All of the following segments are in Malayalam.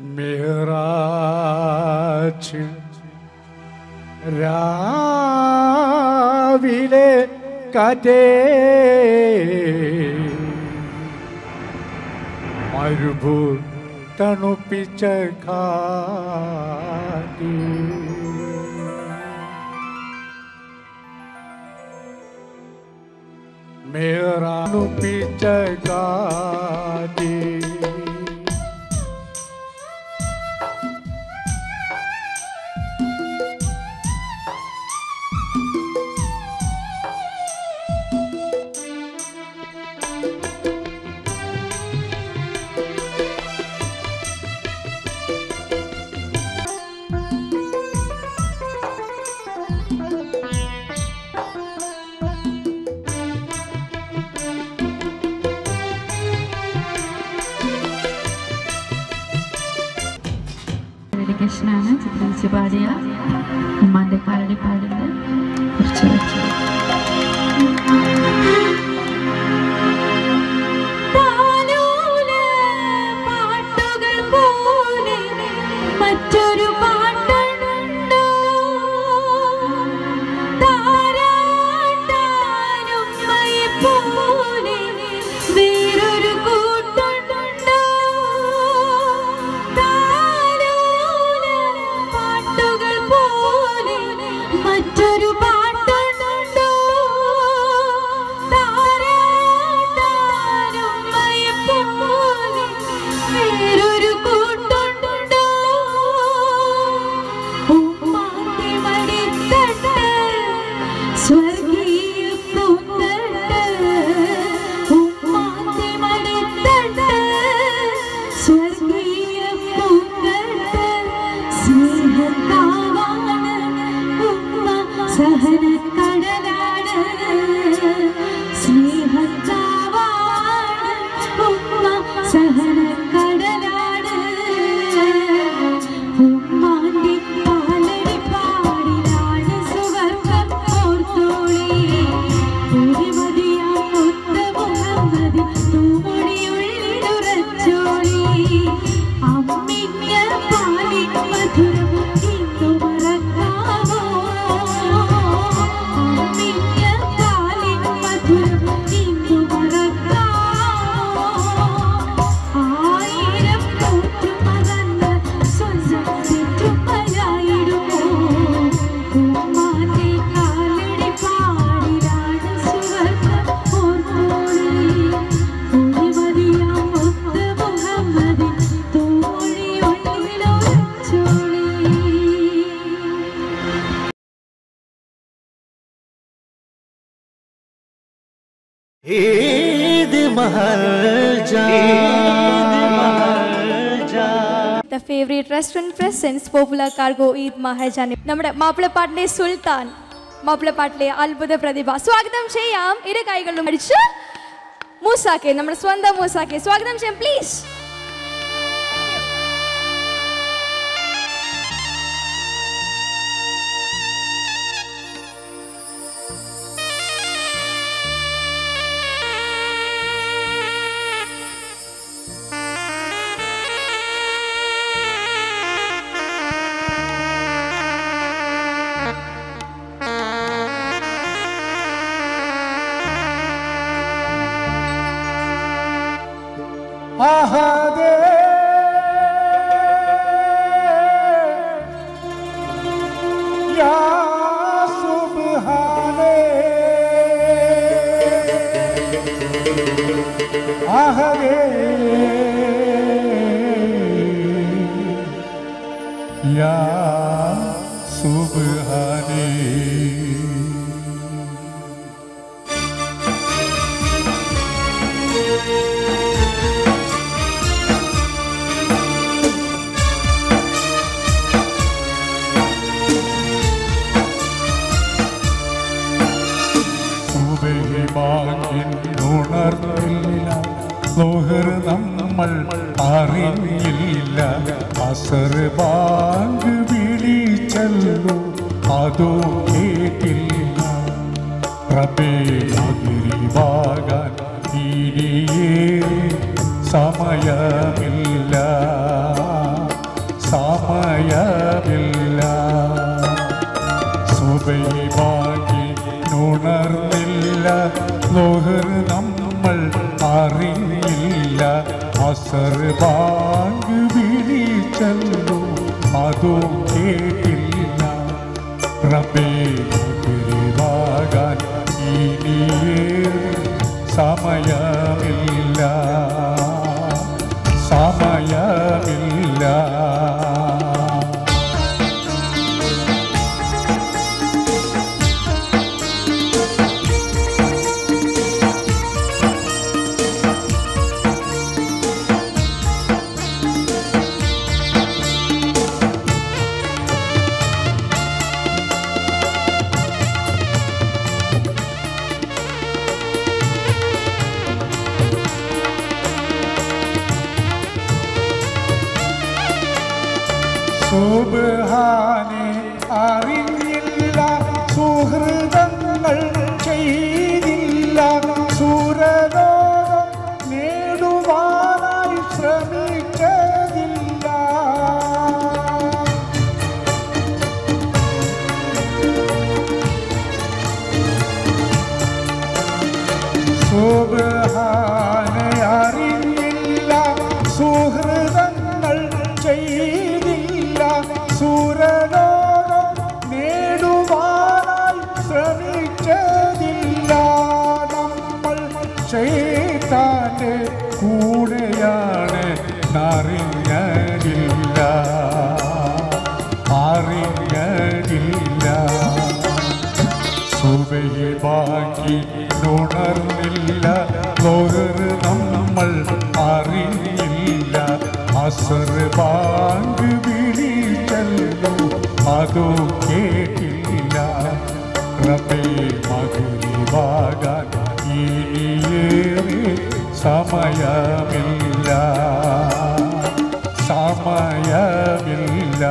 മിറാച്ച് രാവിലെ കാറ്റേ മരുഭൂ തണുപ്പിച്ച കാറ്റേ മേറാനുപ്പിച്ച കാറ്റേ ഡെഡിക്കേഷനാണ് ചിത്രീച്ച് പാടിയ ഉമ്മാൻ്റെ കാലടി പാടിൻ്റെ കുറച്ച് വെച്ചു പാട്ടുകൾ പോലെ മറ്റൊരു പാട്ടുണ്ടോ താരാട്ടാനും പോലെ വേറൊരു കൂട്ടുണ്ടോ താലോല പാട്ടുകൾ പോലെ മറ്റൊരു പാട്ടുണ്ടോ താരാട്ടാനും പോലെ വേറൊരു കൂട്ടുണ്ടോ ഉമ്മാന്റെ മടിത്തട്ട് സ്വർഗീയ പൂന്തട്ട് ഉമ്മാന്റെ മടിത്തട്ട് സ്വർഗീയ പൂന്തട്ട് സ്നേഹത്താവാണ് ഉമ്മ സഹനക്കടലാണ് സ്നേഹത്താവാണ് ഉമ്മ സഹനക്കടലാണ് ഉമ്മാന്റെ പാലടി പാടിലാണ് സുവർഗം ഓർത്തോളി ഒരുമതിയാം ഒത്ത മുഹമ്മദ് തൂമൊഴിയുള്ളിലുറച്ചോളി അമ്മിഞ്ഞ പാലിൻ മധുരം ഇന്നു മറക്കാമോ അമ്മിഞ്ഞ പാലിൻ മധുരം ഇന്നു മറക്കാമോ ആയിരം കൂട്ടുമകന്ന് സ്വന്തം ചുറ്റുമലായിടുമോ ഉമ്മാന്റെ കാലടി പാടിലാണ് സുവർഗം ഓർത്തോളി ഒരുമതിയാം ഒത്ത മുഹമ്മദിൻ തോഴിയുള്ളിലൊളിച്ചോളി Eid Maharaja Maharaja the favourite restaurant presence popular cargo Eid മഹാജാനി നമ്മുടെ മാപ്പിളപ്പാട്ടിലെ സുൽത്താൻ മാപ്പിളപ്പാട്ടിലെ അത്ഭുത പ്രതിഭ സ്വാഗതം ചെയ്യാം ഇരു കൈകളിലും അടിച്ച് മൂസാക്കെ നമ്മുടെ സ്വന്തം മൂസാക്കെ സ്വാഗതം ചെയ്യാം പ്ലീസ് ആഹാദേ യാ സുബ്ഹാനേ ആഹദേ യാ സുബ്ഹാനേ ഉണർന്നില്ല ലോഹർ നമ്മൾ അറിഞ്ഞില്ല അസർ ബാങ്ക് വിളിച്ചല്ലോ അതോ കേട്ടില്ല റബേ അതിരിവാകാൻ ഇനിയേ സമയമില്ല ലോഹർ നമ്മൾ അറിയില്ല അസർ ബാങ്ക് വിളിച്ചല്ലോ അതും കേട്ടില്ല റബ്ബേ മകരിവാകാൻ ഇനിയേറെ സമയമില്ല സമയമില്ല സുബ്ഹാനെ അറിഞ്ഞില്ല സുഹൃതങ്ങൾ ചെയ്തില്ല സുരലോകം നേടുവാനായി ശ്രമിച്ചതില്ല സുബ്ഹാനെ അറിഞ്ഞില്ല സുഹൃതങ്ങൾ ചെയ്തില്ല സുരലോകം നേടുവാനായി ശ്രമിച്ചതില്ല നമ്മൾ ചെയ്താന്റെ കൂടെയാണ് അറിഞ്ഞതില്ല അറിഞ്ഞതില്ല സുബഹി ബാക്കി ഉണർന്നില്ല ലോകർ നമ്മൾ അറിയില്ല അസർ ബാങ്ക് വിളിച്ചല്ലോ അതോ കേട്ടില്ല റബേ മധുരിവാകാൻ ഇനിയേറെ സമയമില്ല സമയമില്ല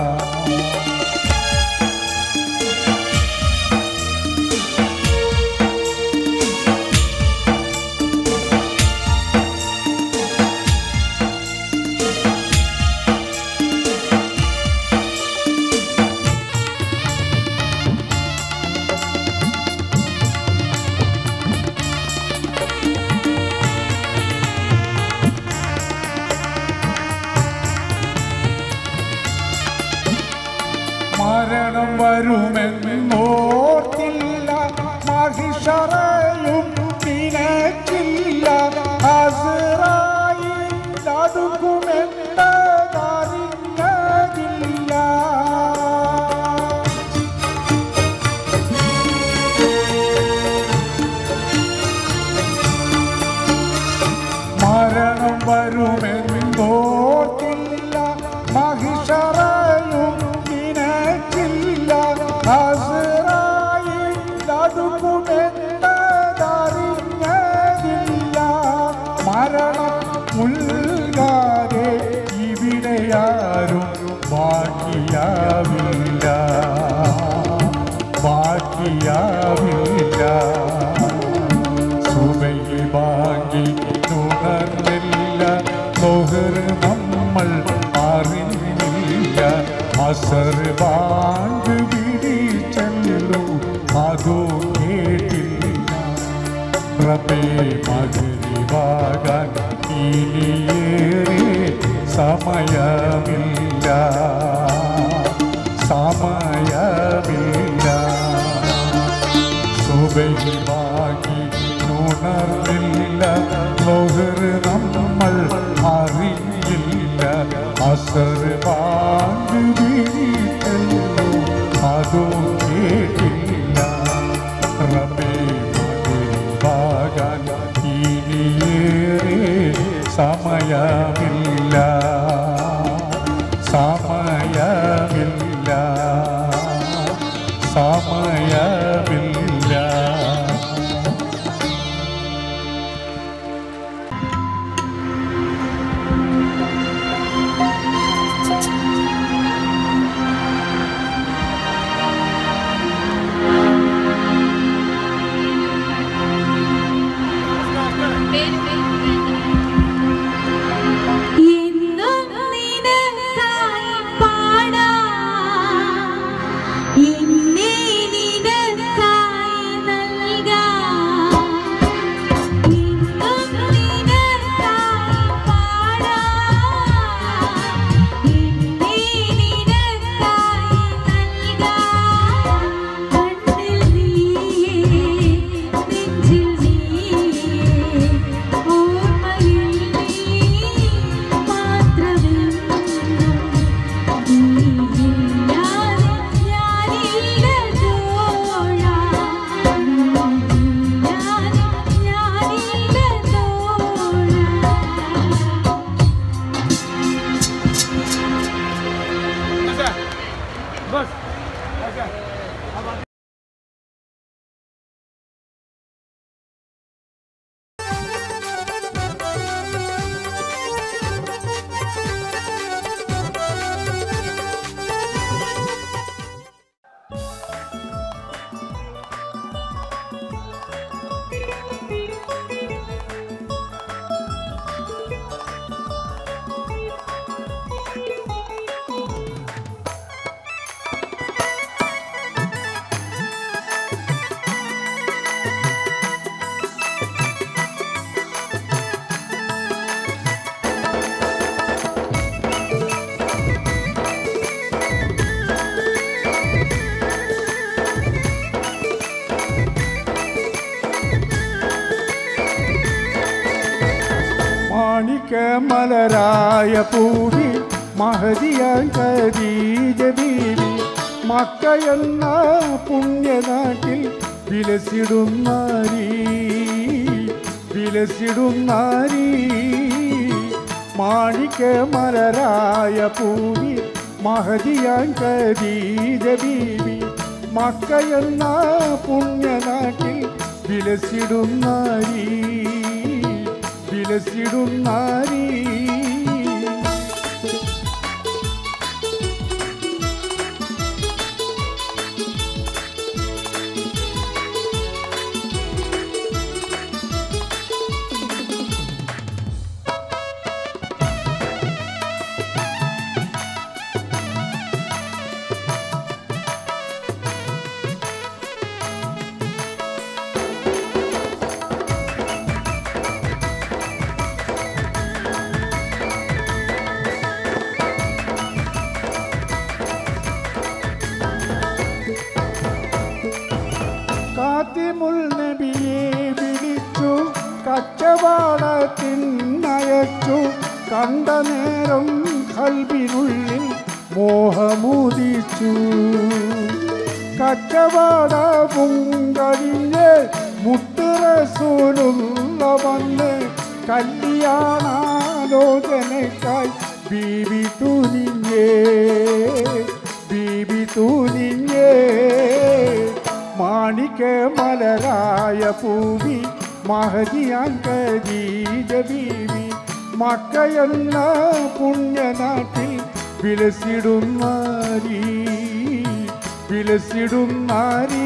മരണം വരുമെന്നോർത്തില്ല മഹിഷറയും നിനക്കില്ല അസറായി തടുക്കുമെന്നറിഞ്ഞതില്ല മരണം വരുമെന്നോർത്തില്ല മഹിഷറയും നിനക്കില്ല ഹസറായി നടുക്കുമെന്നതറിഞ്ഞതില്ല മരണം ഉൾകാതെ ഇവിടെയാരും ബാക്കിയാവില്ല ബാക്കിയാവില്ല സുബൈ ബാങ്കി ഉണർന്നില്ല ലോഹർ നമ്മൾ അറിഞ്ഞില്ല അസർ ബാങ്ക് വിളിച്ചല്ലോ അതോ കേട്ടില്ല റബേ മകരിവാകാൻ ഇനിയേറെ സമയമില്ല സമയമില്ല സുബൈവാകി ഉണർന്നില്ല ലോഹർ നമ്മൾ അറിയില്ല അസർ ബാങ്ക് വിളിച്ചല്ലോ അതോ കേട്ടില്ല റബേ മകരിവാകാൻ ഇനിയേറെ സമയമില്ല സമയമില്ല സമയമില്ല എന്നും നിനക്കായി പാടാം എന്നെ നിനക്കായി നൽകാം മാണിക്യമലരായ പൂവി മഹതിയാൻ ഖദീജ ബീവി മക്ക എന്ന പുണ്യനാട്ടിൽ വിലസിടുന്നാരീ വിലസിടുന്നാരീ മാണിക്യമലരായ പൂവി മഹതിയാൻ ഖദീജ ബീവി മക്ക എന്ന പുണ്യനാട്ടിൽ വിലസിടുന്നാരീ വിലസിടുന്നാരീ കാത്തിമുൽ നബിയെ വിളിച്ചു കച്ചവാടത്തിനയച്ചു കണ്ട നേരം കൽബിനുള്ളിൽ മോഹമുദിച്ചു കച്ചവാടവും കഴിഞ്ഞ് മുട്ടുറസൂലുള്ള വന്ന് കല്യാണാലോചനക്കായി ബീവി തുനിഞ്ഞേ ബീവി തുനിഞ്ഞേ മാണിക്യമലരായ പൂവി മഹതിയാൻ കരീജ ബീവി മക്കയെന്ന പുണ്യനാട്ടിൽ വിലസിടുന്നാരീ വിലസിടുന്നാരീ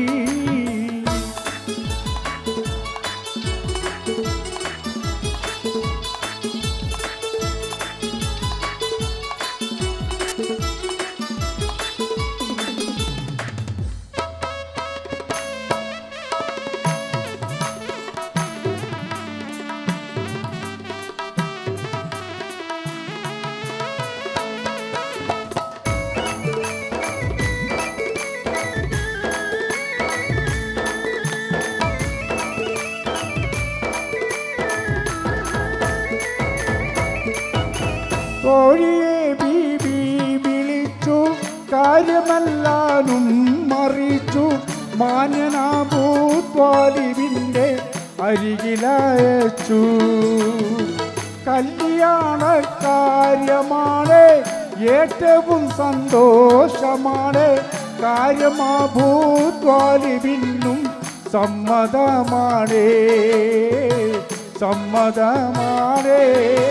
കോഴിയെ ബീബി വിളിച്ചു കാര്യമല്ലാനും മറിച്ചു മാന്യനാഭൂത്വാലിവിൻ്റെ അരികിലയച്ചു കല്യാണ കാര്യമാണ് ഏറ്റവും സന്തോഷമാണ് കാര്യമാഭൂത്വാലിവിനും സമ്മതമാണേ സമ്മതമാണേ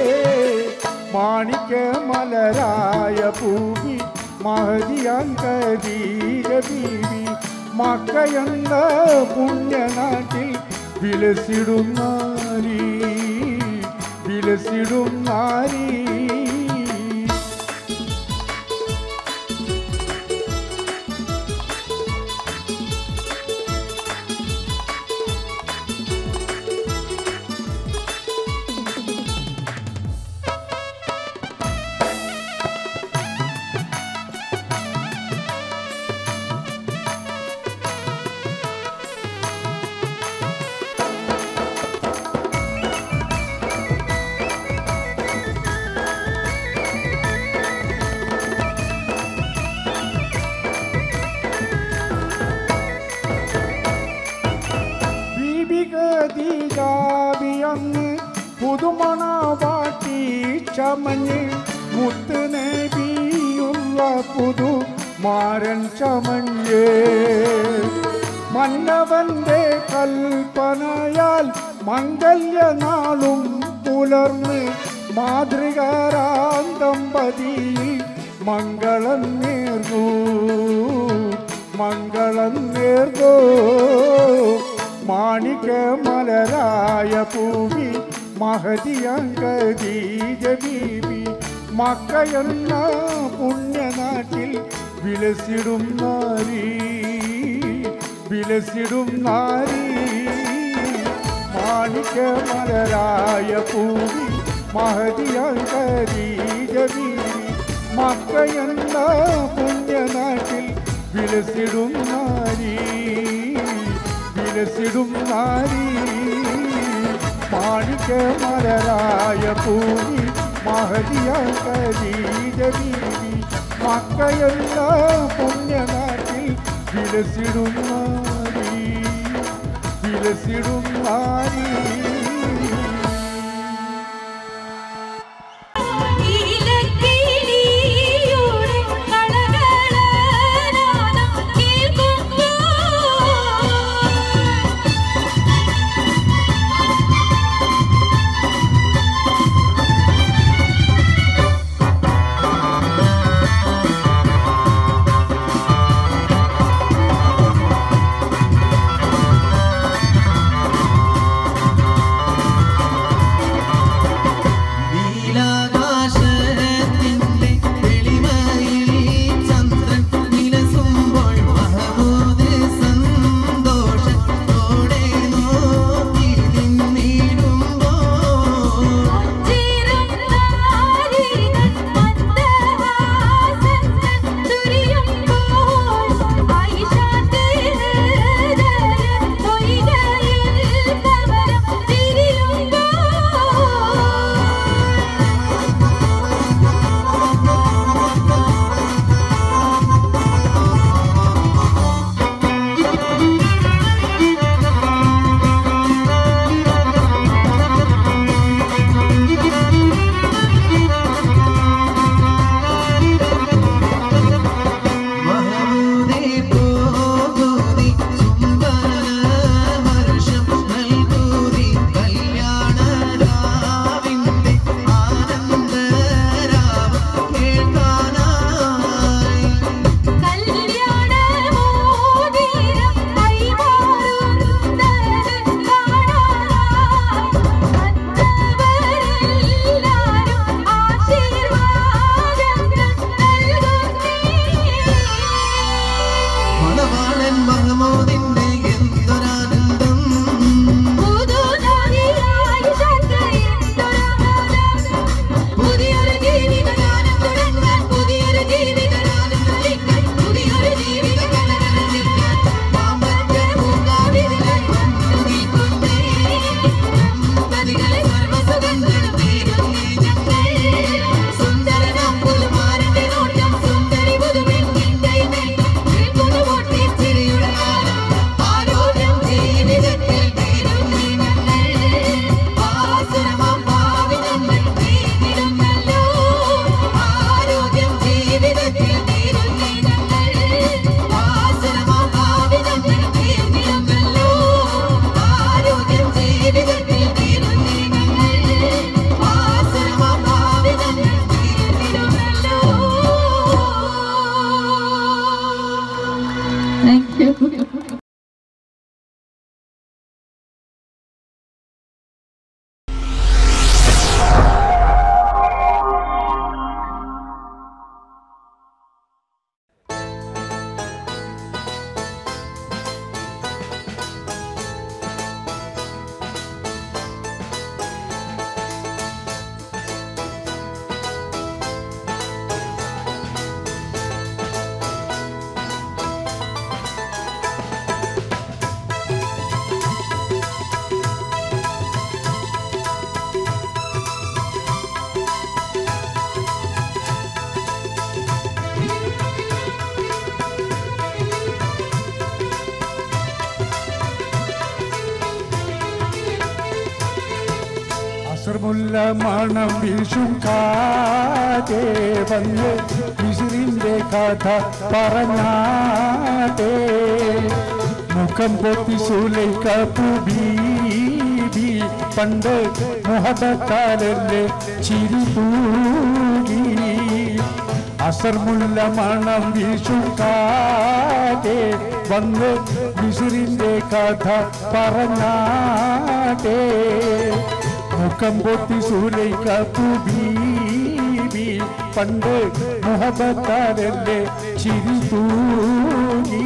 മാണിക്യമലരായ പൂവി മഹതിയാൻ കരീര ബീവി മക്കയെന്ന പുണ്യനാട്ടിൽ വിലസിടും നാരീ വിലസിടും നാരീ ബീബികീകാവിയന്ന് പുതുമണവാട്ടി ചമഞ്ഞ് മുത്ത് നബിയുള്ള പുതു മാരൻ ചമഞ്ഞ് മന്നവന്റെ കൽപ്പനയാൽ മംഗല്യനാളും പുലർന്ന് മാതൃകാരാം ദമ്പതിയിൽ മംഗളം നേർന്നു മംഗളം നേർന്നു മാണിക്യമലരായ പൂവി മഹതിയങ്കരീജ ബീവി മക്കയെന്ന പുണ്യനാട്ടിൽ വിലസിടും നാരീ വിലസിടും നാരീ മാണിക്യമലരായ പൂവി മഹതിയങ്കരീജ ബീവി മക്കയെന്ന പുണ്യനാട്ടിൽ വിലസിടും നാരീ വിലസിടും നാരീ മാണിക്യ മലരായ പൂവി മഹതിയ കരീജ ബീവി മക്കയെന്ന പുണ്യനാട്ടിൽ വിലസിടുന്നാരി വിലസിടുന്നാരി ഇലക്കിളിയുടെ കളകളനാദം കേൾക്കുമ്പോൾ നീലാകാശത്തിന്റെ തെളിമയിൽ ചന്ദ്രൻ വിലസുമ്പോൾ മഹമൂദ് സന്തോഷത്തോടെ നോക്കി നിന്നിടുമ്പോൾ ചിരത്താരികൾ മന്ദഹാസങ്ങൾ ചുരിയുമ്പോൾ ആയിഷാന്റെ ഹൃദയം പൊയ്കയിൽ കമലം തിരിയുമ്പോൾ മഹമൂദേ പോകൂതി ചുംബന വർഷം നൽകൂതി കല്യാണരാവിന്റെ ആനന്ദരാവ് കേൾക്കാനായി കല്യാണമോതിരം കൈമാറുന്നത് കാണാനായി വന്നവരെല്ലാരും ആശീർവാദങ്ങൾ നൽകുന്നേ മണവാളൻ മഹമൂദിന്റെ എന്തൊരാനന്ദം പുതുനാരിയായി ശക്തിയെന്തൊരാനന്ദം. പുതിയൊരു ജീവിതഗാനം തുടങ്ങാൻ പുതിയൊരു ജീവിതഗാനം കളിക്കാൻ പുതിയൊരു ജീവിതഗാനം രചിക്കാൻ പാമ്പറ്റ പൂങ്കാവിലായി വന്നു നിൽക്കുന്നേ ദമ്പതികളെ സർവ്വസുഖങ്ങളും നേരുന്നേ ഞങ്ങൾ സുന്ദരനാം പുതുമാരന്റെ നോട്ടം സുന്ദരി പുതുപെണ്ണിന്റെ നേട്ടം കേൾക്കുന്നു പൊട്ടിച്ചിരിയുടെ കാലം ആരോഗ്യം ജീവിതത്തിൽ നേരുന്നേ ഞങ്ങൾ ആസുരമാം ഭാവി നമ്മൾ നേരിടുന്നല്ലോ ആരോഗ്യം ജീവിതത്തിൽ നേരുന്നേ ഞങ്ങൾ ആസുരമാം ഭാവി നമ്മൾ നേരിടുന്നല്ലോ ആരോഗ്യം ജീവിതത്തിൽ നേരുന്നേ ഞങ്ങൾ ആസുരമാം ഭാവി നമ്മൾ നേരിടുന്നല്ലോ താങ്ക് യു അസർമുല്ല മണം വീശും കാറ്റേ വന്ന് വിസിറിന്റെ കഥ പറഞ്ഞാട്ടേ മുഖം പൊത്തി സുലൈക്ക ബീബി പണ്ട് മുഹബത്താലല്ലേ ചിരി തൂകി അസർമുല്ല മണം വീശും കാറ്റേ വന്ന് വിസിറിന്റെ കഥ പറഞ്ഞാട്ടേ മുഖം പൊത്തി സൂലൈക്ക ബീബി പണ്ട് മുഹബത്താലല്ലേ ചിരി തൂകി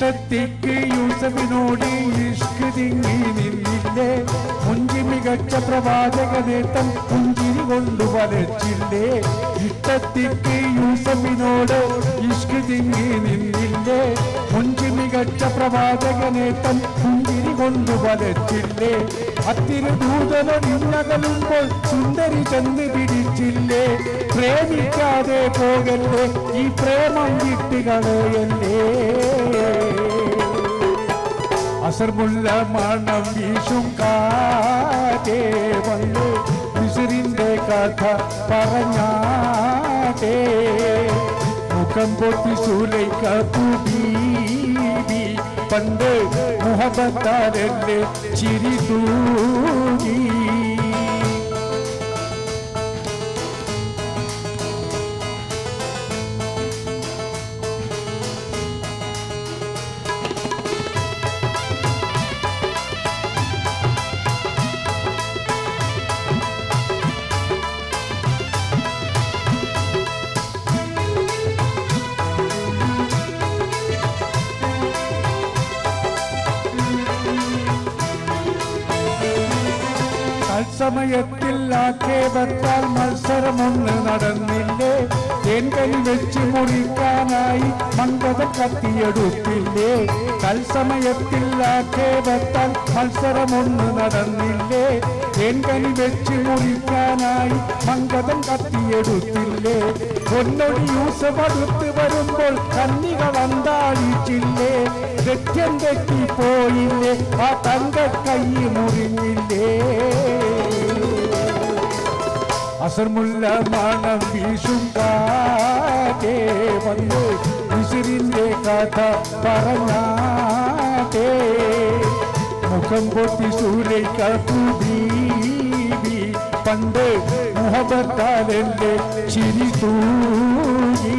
ഇഷ്ടത്തിക്ക് യൂസഫിനോട് ഇഷ്ക് തിങ്ങി നിന്നില്ലേ മുഞ്ചി മികച്ച പ്രവാചകനെ തൻ പുഞ്ചിരി കൊണ്ടു വലച്ചില്ലേ ഇഷ്ടത്തിക്ക് യൂസഫിനോട് ഇഷ്ക് തിങ്ങി നിന്നില്ലേ മുഞ്ചി മികച്ച പ്രവാചകനെ തൻ പുഞ്ചിരി കൊണ്ടു വലച്ചില്ലേ അത്തിരി ദൂതന നിന്നകലുമ്പോൾ സുന്ദരി ചെന്ന് പിടിച്ചില്ലേ പ്രേമിക്കാതെ പോകല്ലേ ഈ പ്രേമം വിട്ടുകളയല്ലേ അസർമുള്ള മണം വീശും കാറ്റേ വന്ന് മിസിറിന്റെ കഥ പറഞ്ഞാട്ടേ മുഖം പൊട്ടി സൂലൈക്ക ബീബി പണ്ട് മുഹബത്താരല്ലേ ചിരി തൂകി തത്സമയത്തിൽ ആക്ഷേപത്താൽ മത്സരമൊന്ന് നടന്നില്ലേ തേൻകനി വെച്ച് മുറിക്കാനായി മങ്കതം കത്തിയെടുത്തില്ലേ തത്സമയത്തിൽ ആക്ഷേപത്താൽ മത്സരമൊന്ന് നടന്നില്ലേ തേൻകനി വെച്ച് മുറിക്കാനായി മങ്കതം കത്തിയെടുത്തില്ലേ പൊന്നൊടി യൂസഫ് അടുത്ത് വരുമ്പോൾ കന്നികൾ അന്താളിച്ചില്ലേ തെറ്റം തെറ്റിപ്പോയില്ലേ ആ തങ്ക കൈ മുറിഞ്ഞില്ലേ അസർമുല്ല മണം വീശും കാറ്റേ വന്ന് വിസിറിന്റെ കഥ പറഞ്ഞാട്ടേ മുഖം പൊട്ടി സൂലൈക്ക ബീബി പണ്ട് മുഹബത്താലല്ലേ ചിരി തൂകി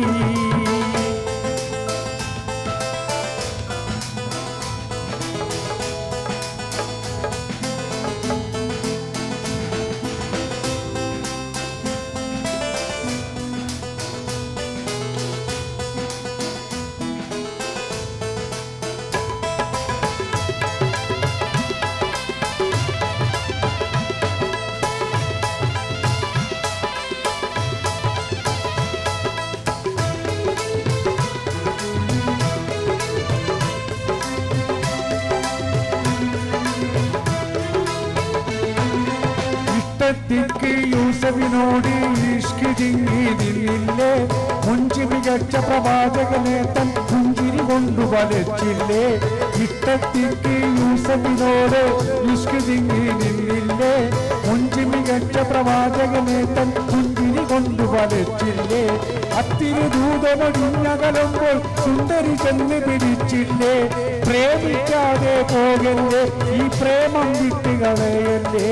ഇഷ്ടത്തിക്ക് യൂസഫിനോട് ഇഷ്ക് ചിങ്ങി നിന്നില്ലേ മുഞ്ചി മികച്ച പ്രവാചകനെ തൻ പുഞ്ചിരി കൊണ്ടു വലച്ചില്ലേ ഇഷ്ടത്തിക്ക് യൂസഫിനോട് ഇഷ്ക് ചിങ്ങി നിന്നില്ലേ മുഞ്ചി മികച്ച പ്രവാചകനെ തൻ പുഞ്ചിരി കൊണ്ടു വലച്ചില്ലേ അത്തിരി ദൂതമടിഞ്ഞകലുമ്പോൾ സുന്ദരി ചെന്ന് പിടിച്ചില്ലേ പ്രേമിക്കാതെ പോകല്ലേ ഈ പ്രേമം വിട്ടുകളയല്ലേ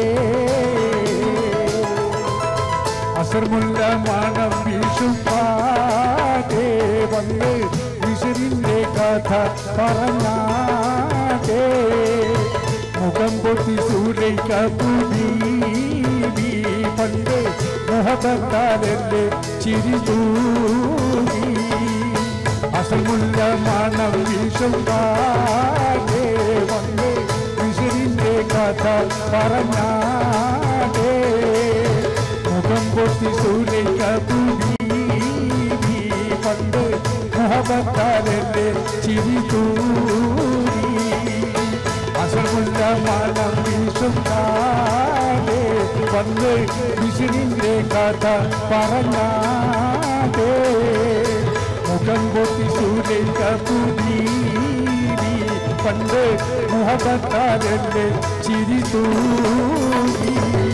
അസർമുല്ല മണം വീശും പാടേ വന്ന് വിശറിന്റെ കഥ പറഞ്ഞാടേ മുഖം പൊട്ടി സൂലൈക്ക ബീബി പണ്ട് മുഹബത്താലല്ലേ ചിരി തൂകി അസമുല്ല മണം വീശും പാടേ വന്ന് വിശറിന്റെ കഥ പറഞ്ഞാടേ മുഖം പൊട്ടി സൂലൈക്ക ബീബി പണ്ട് മുഹബത്താലല്ലേ ചിരി തൂകി അസമുല്ല മണം വീശും കാലേ വന്ന് വിശിറിന്റെ കഥ പറഞ്ഞാടേ മുഖം പൊട്ടി സൂലൈക്ക ബീബി പണ്ട് മുഹബത്താലല്ലേ ചിരി തൂകി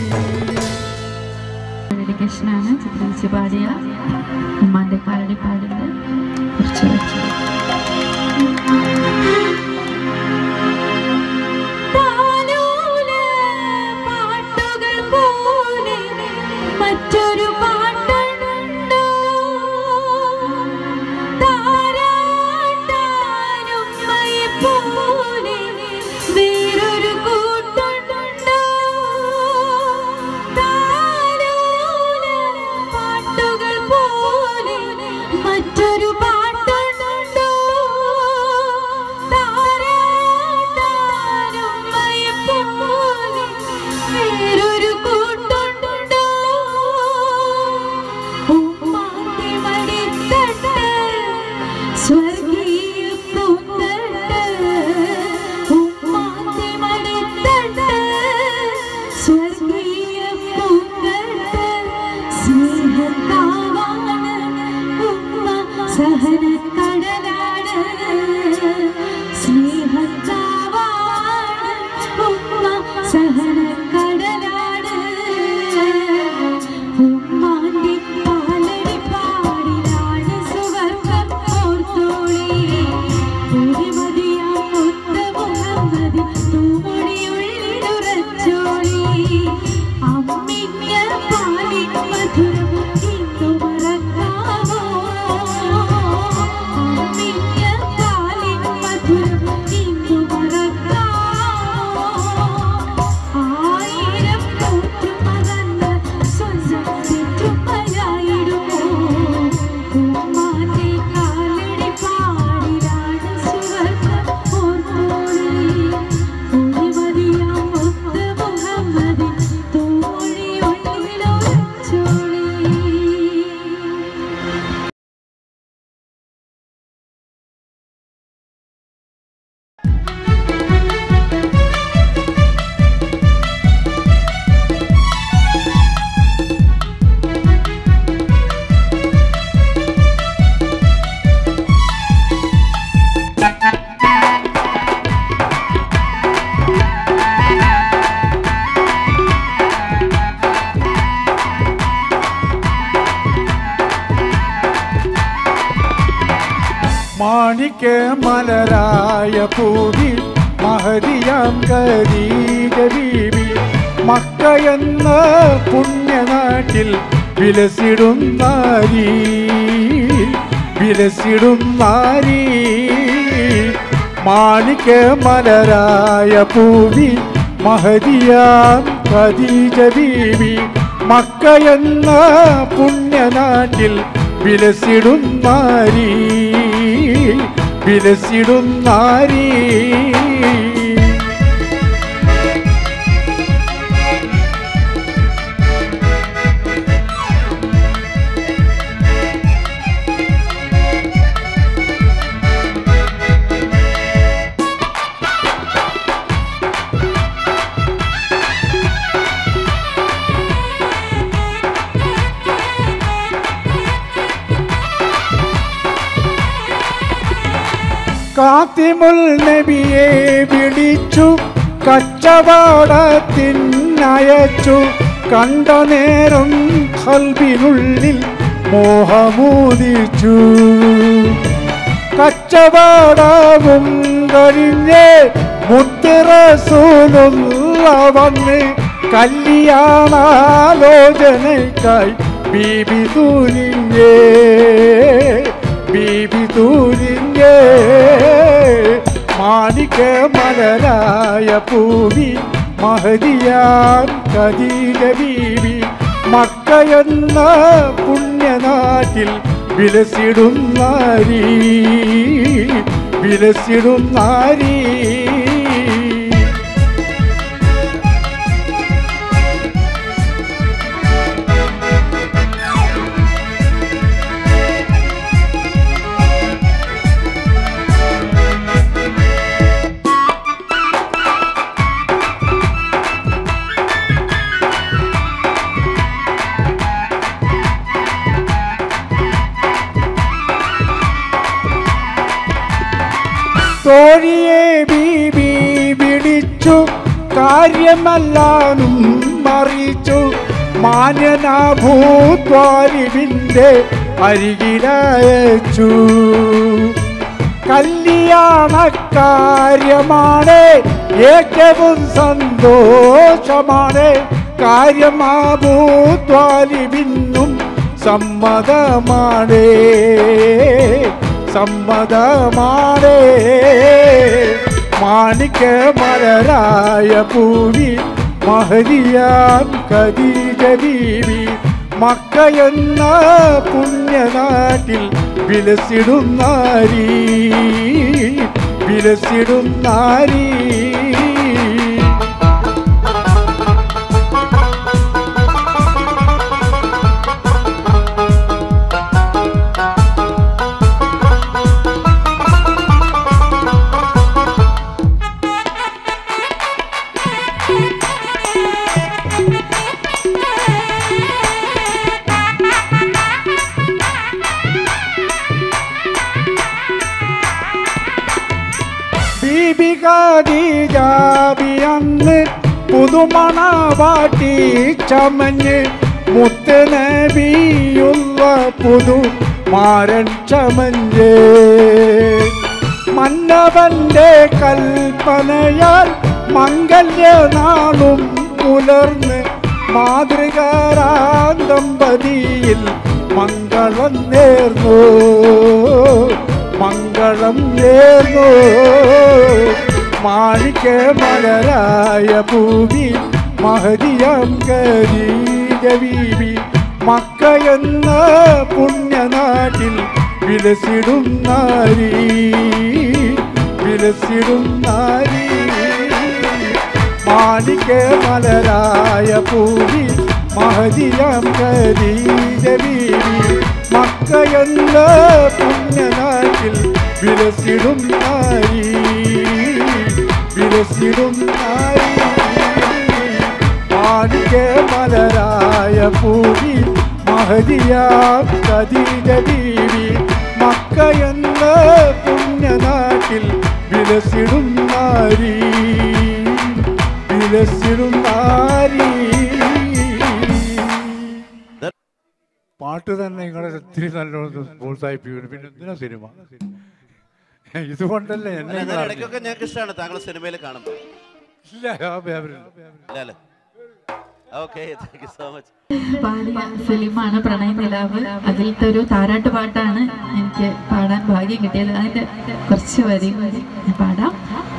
ഡെഡിക്കേഷനാണ് ചിത്രീച്ച് പാടിയ ഉമ്മാന്റെ കാലടി പാടിന്റെ കുറച്ച് വെച്ചു താലോല പാട്ടുകൾ പോലെ മറ്റൊരു പാട്ടുണ്ടോ താരാട്ടാനുമ്മയെ പോലെ വേറൊരു കൂട്ടുണ്ടോ താലോല പാട്ടുകൾ പോലെ മറ്റൊരു പാട്ടുണ്ടോ മാണിക്ക മലരായ പൂവി മഹതിയാം കരീക ബീവി മക്ക എന്ന പുണ്യനാട്ടിൽ വിലസിടും നാരീ വിലസിടും നാരീ മാണിക്ക മലരായ പൂവി മഹതിയാം ഖദീജ ബീവി മക്ക എന്ന പുണ്യനാട്ടിൽ വിലസിടും നാരീ വിലസിടും നാരീ കാത്തിമുൽ നബിയെ വിളിച്ചു കച്ചവടത്തിനയച്ചു കണ്ട നേരം കൽബിനുള്ളിൽ മോഹമൂതിച്ചു കച്ചവടവും കഴിഞ്ഞ് മുത്തിറസൂലുള്ള വന്ന് കല്യാണാലോചനയ്ക്കായി ബീബി തൂലിഞ്ഞേ ബീബി തൂലിഞ്ഞേ മാണിക്ക മലരായ പൂവി മഹതിയാൻ കദീജ ബീവി മക്ക എന്ന പുണ്യനാട്ടിൽ വിലസിടും നാരീ വിലസിടും നാരീ തോഴിയെ ബീബി വിളിച്ചു കാര്യമല്ലാനും അറിയിച്ചു മാന്യനാഭൂത്വാരിവിൻ്റെ അരികിലയച്ചു കല്യാണക്കാര്യമാണ് ഏറ്റവും സന്തോഷമാണ് കാര്യമാഭൂത്വാലിവിന്നും സമ്മതമാണ് സമ്മതമാണ് മാണിക്ക മലരായ പൂവി മഹരിയാൻ കദീജ ബീവി മക്ക എന്ന പുണ്യനാട്ടിൽ വിലസിടും നാരീ വിലസിടും നാരീ ബീബി ഖദീജാബി അന്ന് പുതുമണവാട്ടി ചമഞ്ഞ് മുത്ത് നബിയുള്ള പുതു മാരൻ ചമഞ്ഞ് മന്നവന്റെ കൽപ്പനയാൽ മംഗല്യനാളും പുലർന്ന് മാതൃകാരാന്തമ്പതിയിൽ മംഗളം നേർന്നു മംഗളം നേർന്നു മാണിക്ക മലരായ ഭൂമി മഹതിയം കരീജ ബീവി മക്ക എന്ന പുണ്യനാട്ടിൽ വിലസിടും നാരീ വിലസിടും നാരീ മാണിക്ക മലരായ പൂവി മഹതിയം കരീജ ബീവി മക്ക എന്ന പുണ്യനാട്ടിൽ വിലസിടും നാരീ വിലസിടും നാരീ മാണിക്ക മലരായ പൂവി മഹതിയാം കദീജ ബീവി മക്ക എന്ന പുണ്യനാട്ടിൽ വിലസിടും നാരീ വിലസിടും നാരീ പാട്ട് തന്നെ നിങ്ങളെ ഒത്തിരി നല്ലോണം പ്രോത്സാഹിപ്പിക്കുന്നു പിന്നെ എന്തിനാ സിനിമ ഇതുകൊണ്ടല്ലേ അല്ല എന്നെ എന്നാലും ഇങ്ങനെ ഇടയ്ക്കൊക്കെ ഞങ്ങൾക്ക് ഇഷ്ടമാണ് താങ്കൾ സിനിമയിൽ കാണുമ്പോൾ ഇല്ല ആ പേരില്ല. അല്ല അല്ലേ okay thank you so much പാടിയ ഫിലിമാണ് പ്രണയ നിലാവ് അതിലത്തെ ഒരു താരാട്ട് പാട്ടാണ് എനിക്ക് പാടാൻ ഭാഗ്യം കിട്ടിയത് അതിന്റെ കുറച്ച് വരി ഞാൻ പാടാം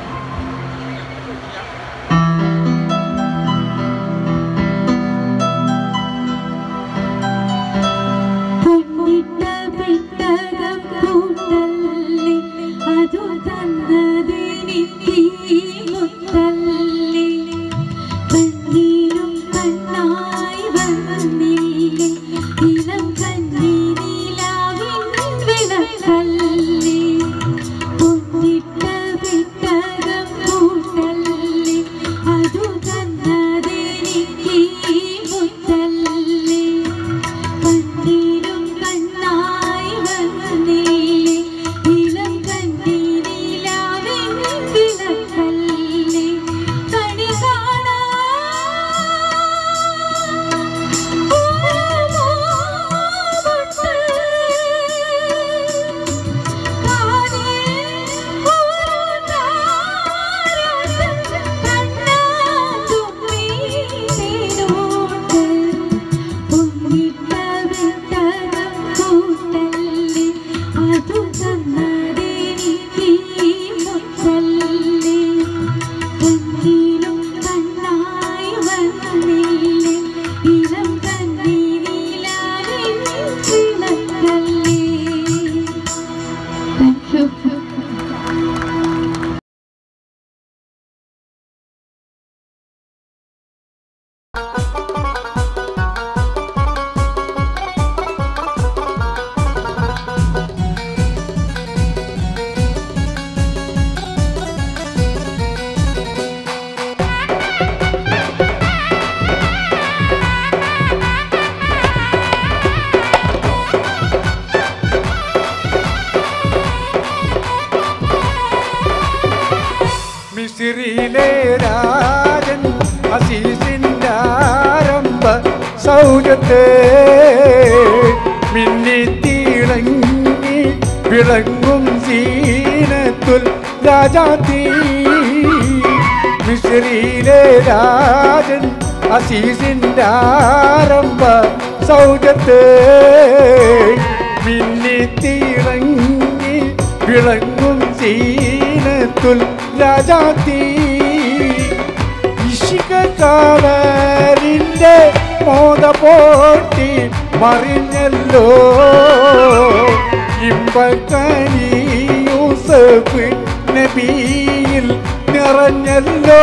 പൊന്നിട്ട പെട്ടകം കൂട്ടല്ലേ അതു തന്നതെനിക്ക് മുത്തല്ലേ കണ്ണീരും കണ്ണായി വന്നില്ലേ ഇളം കണ്ണീരിലാവിൻ വിളക്കല്ലേ പൊന്നിട്ട പെട്ടകം കൂട്ടല്ലേ അതു തന്നതെനിക്ക് മുത്തല്ലേ കണ്ണീരും കണ്ണായി വന്നില്ലേ ഇളം കണ്ണീരിലാവിൻ വിളക്കല്ലേ കണി കാണാ അതു തന്നതെനിക്ക് മുത്തല്ലേ കണ്ണീരും കണ്ണായി വന്നില്ലേ ഇളം കണ്ണീരിലാവിൻ വിളക്കല്ലേ താങ്ക് യു മിസിറിയിലെ രാജൻ അസീസിന്റെ ആരംഭ സൗജത്തെ മിന്നിത്തിളങ്ങി വിളങ്ങും സീനത്തുൽ രാജാത്തി മിസിറിയിലെ രാജൻ അസീസിന്റെ ആരംഭ സൗജത്തെ മിന്നിത്തിളങ്ങി വിളങ്ങും സീനത്തുൽ രാജാത്തി ഇഷികാവരിന്റെ മോദ പോട്ടി മറിഞ്ഞല്ലോ ഇമ്പക്കനി യൂസഫ് നബിയിൽ നിറഞ്ഞല്ലോ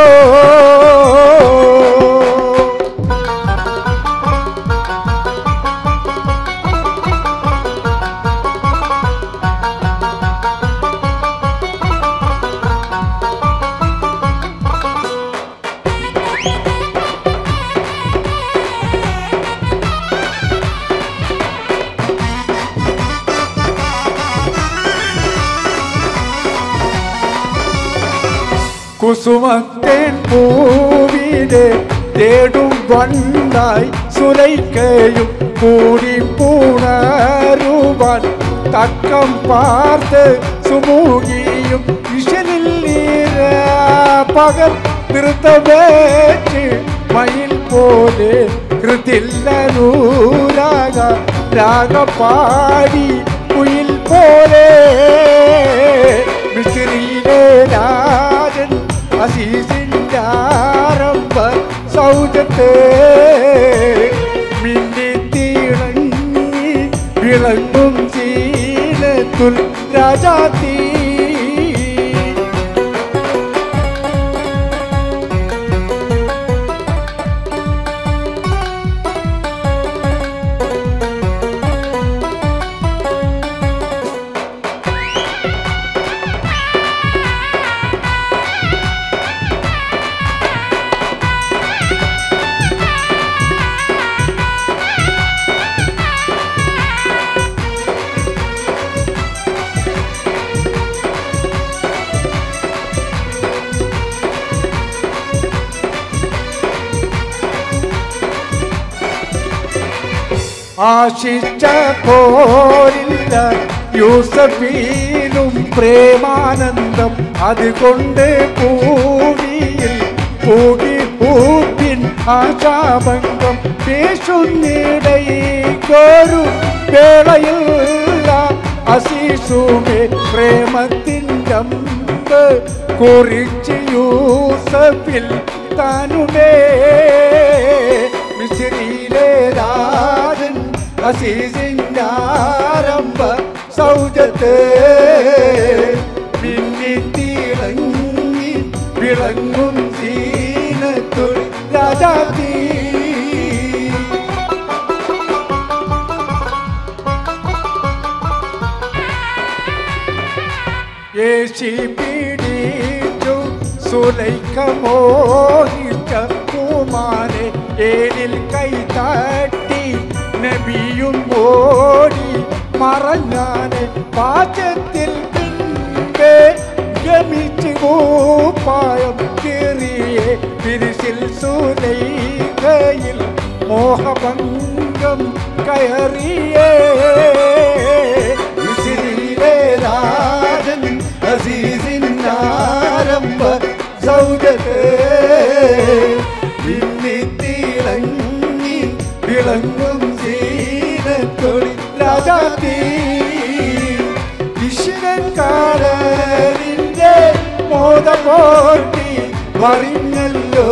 കുസുമത്തേൻ പൂവിലെ തേടും വണ്ടായി സുലൈക്കയും കൂടി പൂണരുവാൻ തക്കം പാർത്ത് സുമൂകിയും വിഷനിൽ നീര പകൽ നൃത്തവേച്ച് മയിൽ പോലെ കൃതില്ലൂരാക രാഗപാടി കുയിൽ പോലെ മിസ്രിയിലെ രാജൻ അസീസിന്റെ ആരംഭ സൗജത്തെ മിന്നിത്തിളങ്ങി വിളങ്ങും ശീലത്തുൽ രാജാത്തി ആശിച്ച പോരില്ല യൂസഫീലും പ്രേമാനന്ദം അതുകൊണ്ട് ഭൂമിയിൽ പൂകി പൂപ്പിൻ ആശാഭംഗം പേശുന്നിടയിക്കൊരു വേളയില്ല അസീസുമേ പ്രേമത്തിൻ്റെ അമ്പ് കുറിച്ച് യൂസഫിൽ താനുമേ മിസ്രിയിലെ രാജൻ അസീസിൻ്റെ ആരംഭ സൗജത്ത് പിന്നിത്തിളങ്ങി വിളങ്ങും സീനത്തുൾ രാജാതീ യേശി പിടിച്ചു സുലൈക്ക മോഹിച്ച കുമാരെ ഏലിൽ കൈ തട്ടി നബിയും ഓടി മറഞ്ഞാനെ പാചത്തിൽ പിൻപേ ഗമിച്ചു കൂപ്പായം കീറിയെ പിരിശിൽ സുലൈകയിൽ മോഹഭംഗം കയറിയേ മിസ്രിയിലെ രാജൻ അസീസിനാരംഭ സൗജത്ത് പിന്നിത്തിളങ്ങി വിളങ്ങും സീനത്തൊളി രാജാത്തി വിഷ്ണൻ കാടലിൻ്റെ മോദമോട്ടി മറിഞ്ഞല്ലോ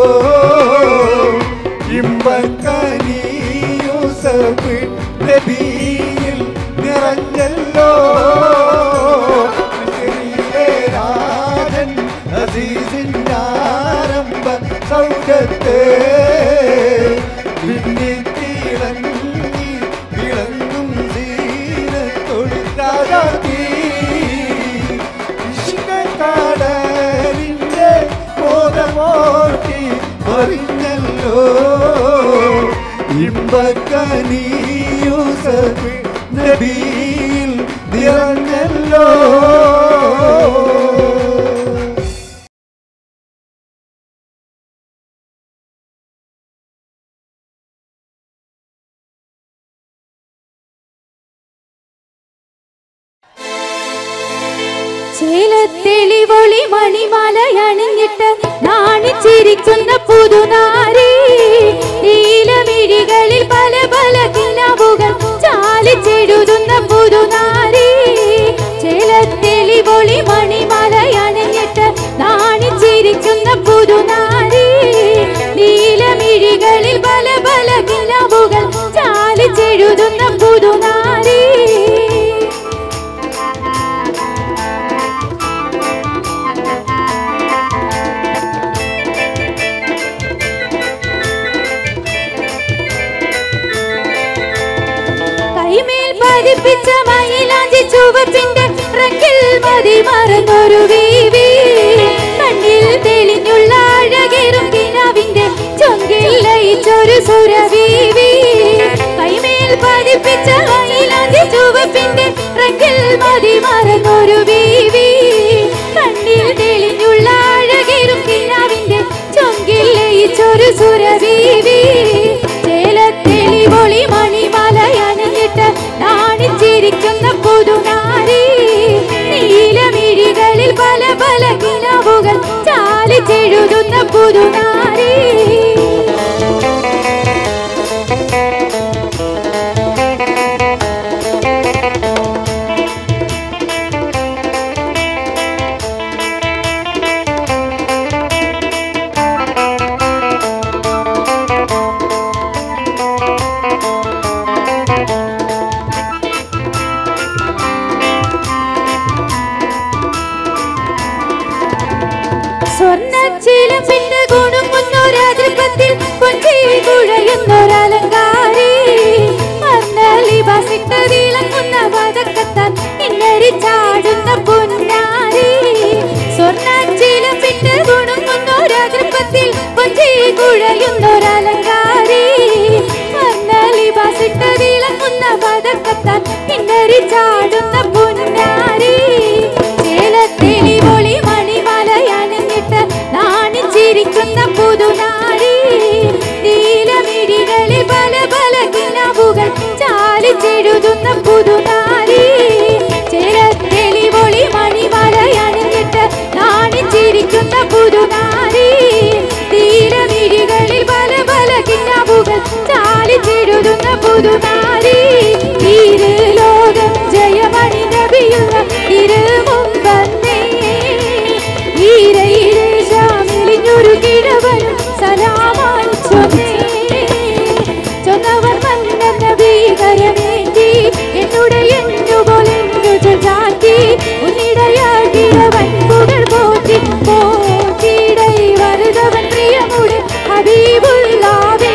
ഇമ്പക്കനീയൂസഫ് നബിയിൽ നിറഞ്ഞല്ലോ മിസ്രിയിലെ രാജൻ അസീസിൻ്റെ ആരംഭ സൗജത്ത് പിന്നിത്തിളങ്ങി വിളങ്ങും സീനത്തൊളി രാജാത്തി കടലിന്റെ മോദമോട്ടി മറിഞ്ഞല്ലോ ഇമ്പക്കനീയൂസഫ് നബിയിൽ നിറഞ്ഞല്ലോ ചേലത്തെളിവൊളി മണിമലയണിഞ്ഞിട്ട് നാണിച്ചിരിക്കുന്ന പുതുനാരി നീലമിഴികളിൽ പല പല കിനാവുകൾ ചാലിച്ചെഴുതുന്ന പുതുനാരി ചേലത്തെളിവൊളി മണിമലയണിഞ്ഞിട്ട് നാണിച്ചിരിക്കുന്ന പുതുനാരി നീലമിഴികളിൽ പല പല കിനാവുകൾ ചാലിച്ചെഴുതുന്ന പുതുനാരി കൈമേൽ പതിപ്പിച്ച മയിലാഞ്ചി ചുവപ്പിന്റെ റങ്കിൽ മതി മറന്നൊരു വീവി കണ്ണിൽ തെളിഞ്ഞുള്ള അഴകേറും കിനാവിന്റെ ചൊങ്കിൽ ലയിച്ചൊരു സുരവീവി കൈമേൽ പതിപ്പിച്ച മയിലാഞ്ചി ചുവപ്പിന്റെ റങ്കിൽ മതി മറന്നൊരു വീവി കണ്ണിൽ തെളിഞ്ഞുള്ള അഴകേറും കിനാവിന്റെ ചൊങ്കിൽ ലയിച്ചൊരു സുരവീവി ചേലത്തെളിവൊളി മണിമലയണിഞ്ഞിട്ട് നാണിച്ചിരിക്കുന്ന പുതുനാരി നീലമിഴികളിൽ പല പല കിനാവുകൾ ചാലിച്ചെഴുതുന്ന പുതുനാരി സ്വർണ്ണ ചിലമ്പിന്റെ ഗുണുങ്ങുന്നൊരാതൃപ്പത്തിൽ കൊഞ്ചി കുഴയുന്നൊരലങ്കാരി വർണ്ണലിബാസിട്ട തിളങ്ങുന്ന പതക്കത്താൽ ഇന്നരി ചാടുന്ന പൊന്നാരി സ്വർണ്ണ ചിലമ്പിന്റെ ഗുണുങ്ങുന്നൊരാതൃപ്പത്തിൽ കൊഞ്ചി കുഴയുന്നൊരലങ്കാരി വർണ്ണലിബാസിട്ട തിളങ്ങുന്ന പതക്കത്താൽ ഇന്നരി ചാടുന്ന പൊന്നാരി ചേലത്തെളിവൊളി മണിമലയണിഞ്ഞിട്ട് നാണിച്ചിരിക്കുന്ന പുതുനാരി നീലമിഴികളിൽ പല പല കിനാവുകൾ ചാലിച്ചെഴുതുന്ന പുതുനാരി ചേലത്തെളിവൊളി മണിമല പുതുനാരി ഇരു ലോകം ജയമണി നബിയുള്ള തിരുമുമ്പന്നേ ഈരയിലെ ശാമിലിഞ്ഞൊരു കിഴവൻ സലാമായി ചൊന്നേ ചൊന്നവർ മന്നന്ന ഭീകരമേറ്റി എന്നുടെ എന്നുപോലെ ചാറ്റി ഉന്നിടയാകിടവൻ പുകൾ പോറ്റി പോറ്റിടൈ വരുതവൻ പ്രിയമുടെ ഹബീബുള്ളാവേ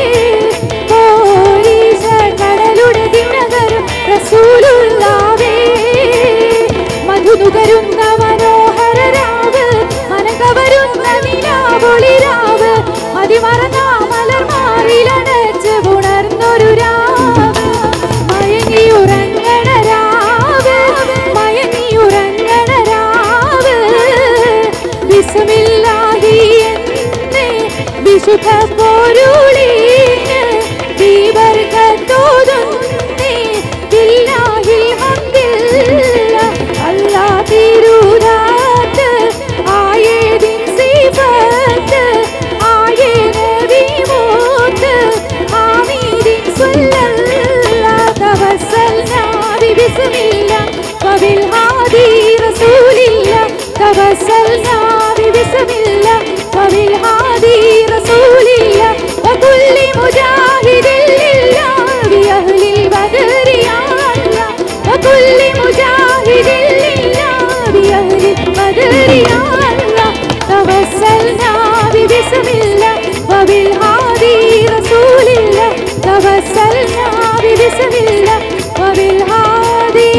പോലീസ കടലുടെ ദിനകരും റസൂലുള്ളാവേ മധുനുകരുന്ന മനോഹര രാവ് മനകവരുന്ന നിലാവൊളിരാവ് മതിമറന്ന മലർ മാറിലടച്ച് ഉണർന്നൊരു രാവ് മയങ്ങിയുറങ്ങണ രാവ് മയങ്ങിയുറങ്ങണ രാവ് വിഷമില്ലാഹി എന്നേ വിശുദ്ധ പോരുളീന് ദീപർക്കത്തോതുന്നേ ബില്ലാഹിൽ ഹംദില്ല അല്ലാ തിരുദാത്ത് ആയേദിൻ സിഫത്ത് ആയേ നബി മൂത്ത് ആമീദിൻ സ്വല്ലല്ലാ തവസ്സൽനാ ബിസ്മില്ല വബിൽ ഹാദി റസൂലില്ല തവസ്സൽനാ ബിസ്മില്ല വബിൽ ഹാദി റസൂലില്ല وكل مجاهد لله بأهل البدر يا الله وكل مجاهد لله بأهل البدر يا الله توسلنا ببسم الله وبالهادي رسول الله توسلنا ببسم الله وبالهادي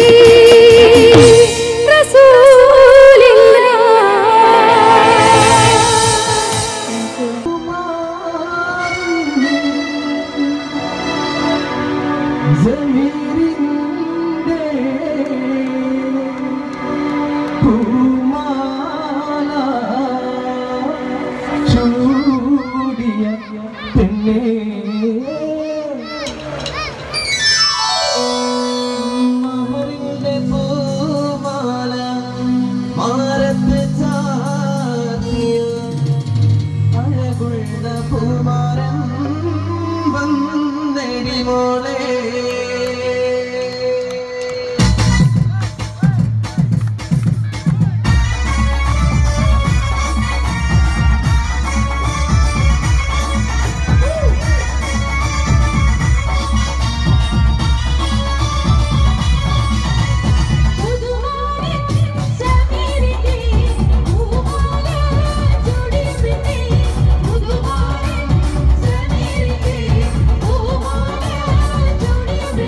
رسول الله ജമീരിന്റെ പൂമാല ചൂടിയ പെണ്ണേ മഹറിന്റെ പൂമാല മാരത്ത് ചാത്തിയ അഴകുള്ള പൂമാരൻ വന്നെടി മോളെ ും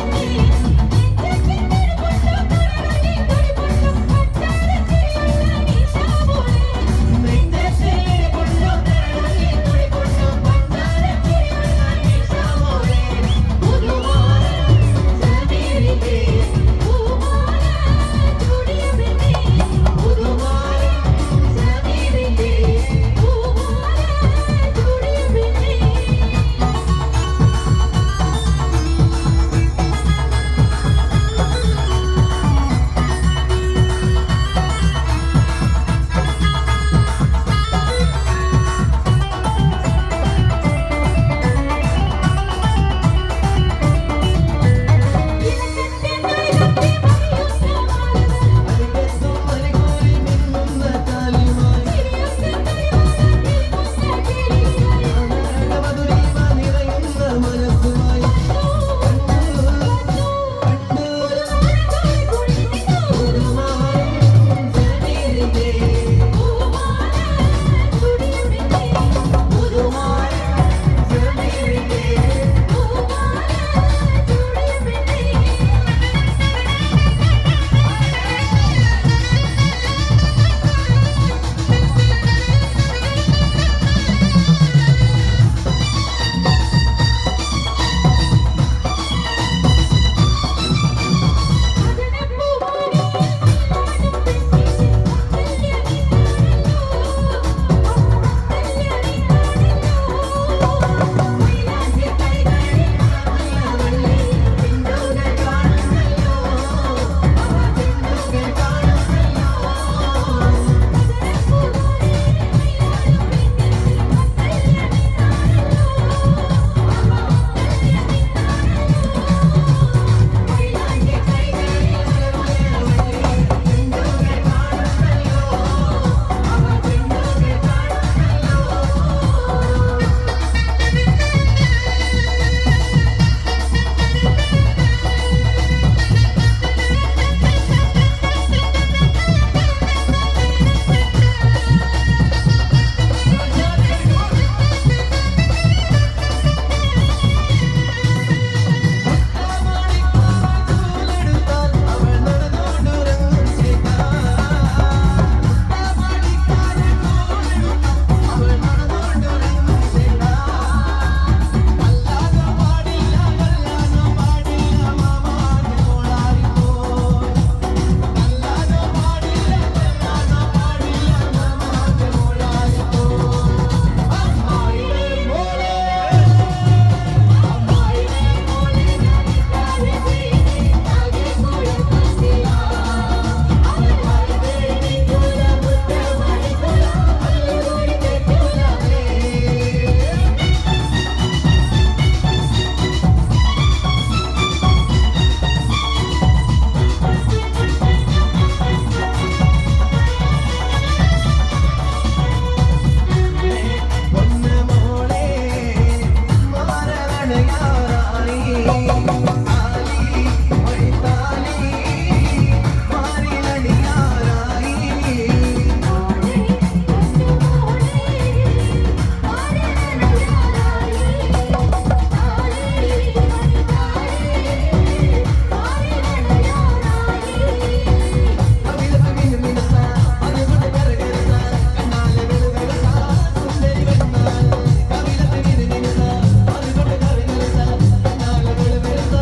ും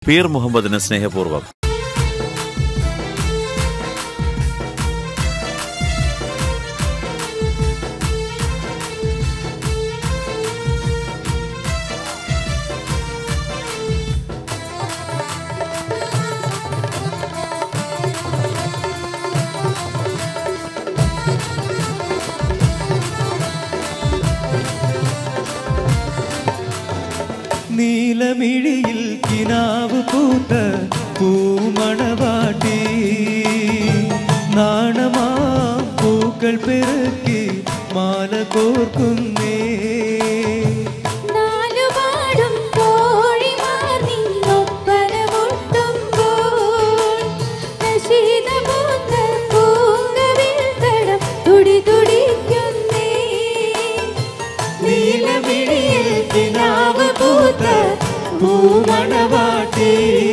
പീർ മുഹമ്മദിന് സ്നേഹപൂർവ്വം നീലമിഴിയിൽ കിനാവ് പൂത്ത പൂമണവാട്ടി നാണമാ പൂക്കൾ പെറുക്കി മാല കോർക്കുന്നേ നാലുപാടും കോഴിമാർ നിന്നൊപ്പന മുട്ടുമ്പോൾ നശീതമൂത്ത പൂങ്കവിൽ തടം തുടി തുടിക്കുന്നേ നീലമിഴിയിൽ കിനാവ് പൂത്ത പൂമണവാട്ടി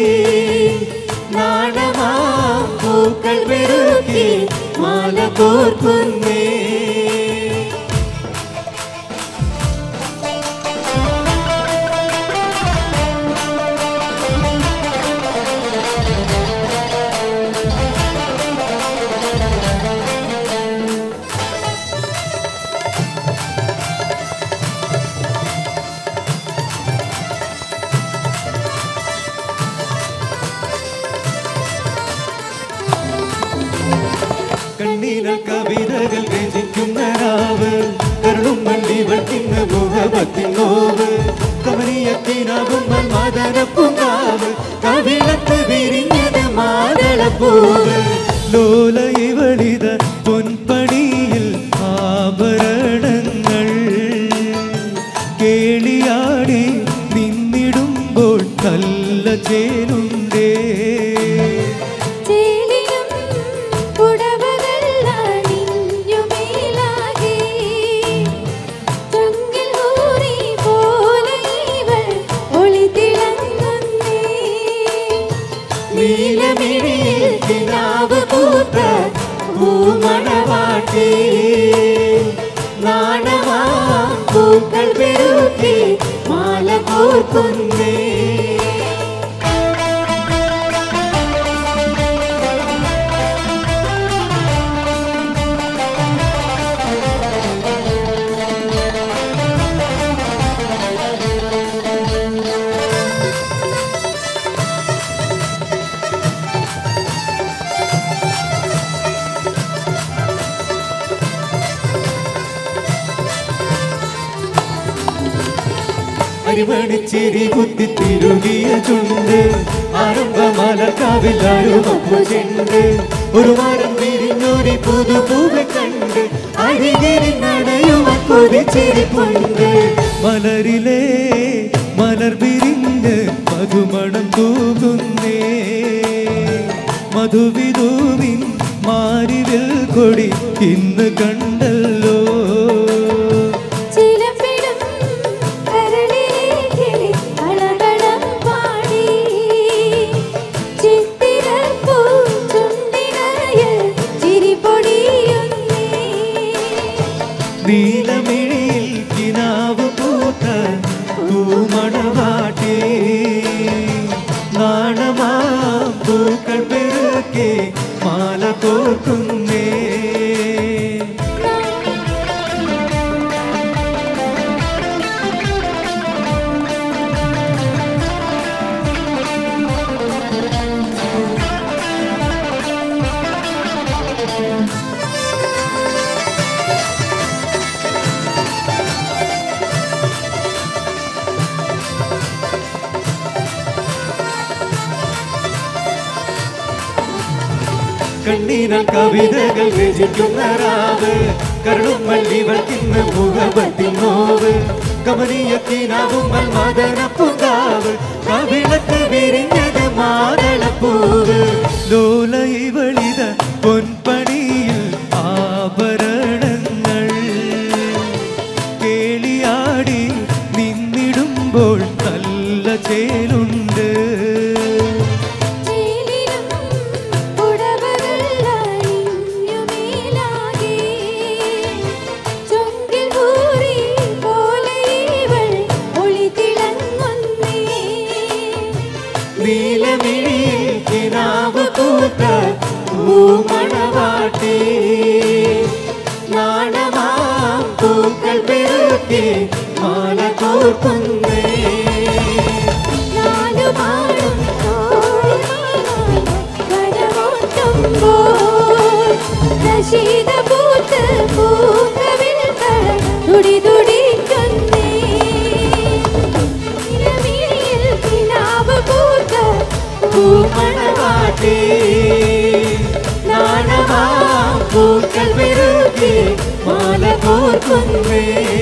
നാണമാ പൂക്കൾ പെറുക്കി മാല കോർക്കുന്നേ കണ്ണീരൽ കവിതകൾ രചിക്കുന്ന രാവ് കരുളും വള്ളിവൾക്കിന്ന് മുഖപത്തിൻ നോവ് കമനീയത്തിനാകും മാതരപ്പുങ്കാവ് കവിളത്ത് വിരിഞ്ഞത് മാതളപ്പൂവ് ലോല ഇവളിത പൊൻപണിയിൽ ആഭരണങ്ങൾ കേളിയാടി നിന്നിടുമ്പോൾ നല്ല ചേലുണ്ടേ ചേലിയും പുടവകൾ അണിഞ്ഞുമേലാകെ ചുങ്കിൽ ഊറി പോലെ ഇവൾ ഒളിതിളങ്ങുന്നേ നീലമിഴിയിൽ കിനാവ് പൂത്ത പൂമണവാട്ടി നാണമാ പൂക്കൾ പെരുക്കി മാല കോർക്കുന്നേ അരിമണിച്ചിരി കുത്തി തിരുകിയ ചുണ്ട് ആരംഭമലക്കാവില്ലാരും ചെണ്ട് ഒരു മരം വിരിഞ്ഞൊരു പുതുപൂവ് കണ്ട് അരികിരി നടയുമ കൊതിച്ചിരിപ്പുണ്ട് മലരിലെ മലർ വിരിഞ്ഞ് മധുമണം തൂകുന്നേ മധുവിധൂവിൻ മാരിവിൽ കൊടി ഇന്ന് കണ്ടല്ലോ ചിലപ്പിടും കരളിലേക്ക് അളകളം പാടി ചിത്തിരപ്പൂ ചുണ്ടിനയിൽ ചിരി പൊടിയുന്നേ നീലമിഴിയിൽ കിനാവ് പൂത്ത പൂമണവാട്ടി നാണമാ പൂക്കൾ പെരുക്കി മാല കോർക്കുന്നേ കണ്ണീരൽ കവിതകൾ രചിക്കുന്ന രാവ് കരുളും വള്ളിവൾക്കിന്ന് മുഖപത്തി നോവ് കമനീയത്തിനാവും മന്മദനപ്പുങ്കാവ് കവിളത്ത് വിരിഞ്ഞത് മാതളപ്പൂവ് ലോല ഇവളിത പൊൻപണിയിൽ ആഭരണങ്ങൾ കേളിയാടി നിന്നിടുമ്പോൾ നല്ല ചേലുണ്ട് ചേലിലും പുടവകൾ അണിഞ്ഞുമേലാകെ ചുങ്കിൽ ഊറി പോലെ ഇവൾ ഒളിതിളങ്ങുന്നേ നീ കോർക്കുന്നേ നാലുപാടും തോഴിമാരായി വരവോട്ടുമ്പോൾ നശീതപൂത്ത് പൂങ്കവിൽകൾ തുടി തുടിക്കുന്നേ ഇരമിഴിയിൽ കിനാവ് പൂത്ത പൂമണവാട്ടി നാണമാ പൂക്കൾ പെരുകി മാല കോർക്കുന്നേ